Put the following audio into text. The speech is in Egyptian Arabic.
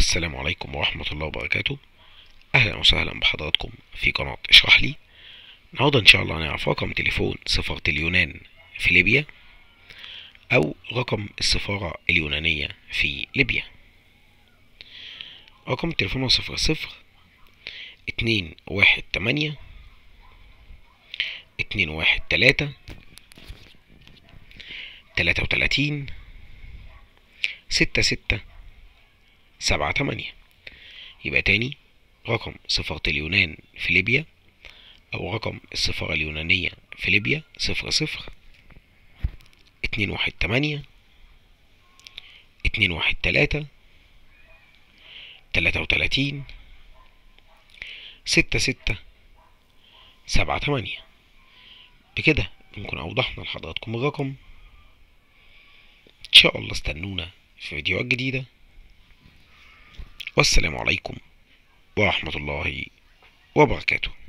السلام عليكم ورحمة الله وبركاته أهلا وسهلا بحضراتكم في قناة اشرح لي النهاردة إن شاء الله هنعرف رقم تليفون سفارة اليونان في ليبيا أو رقم السفارة اليونانية في ليبيا رقم التليفون هو صفر صفر اتنين واحد تمانية اتنين واحد تلاتة تلاتة وتلاتين ستة ستة سبعة تمانية يبقى تاني رقم سفارة اليونان في ليبيا أو رقم السفارة اليونانية في ليبيا صفر صفر اتنين واحد تمانية اتنين واحد تلاتة تلاتة وتلاتين ستة ستة سبعة تمانية بكده نكون أوضحنا لحضراتكم الرقم إن شاء الله استنونا في فيديوهات جديدة والسلام عليكم ورحمة الله وبركاته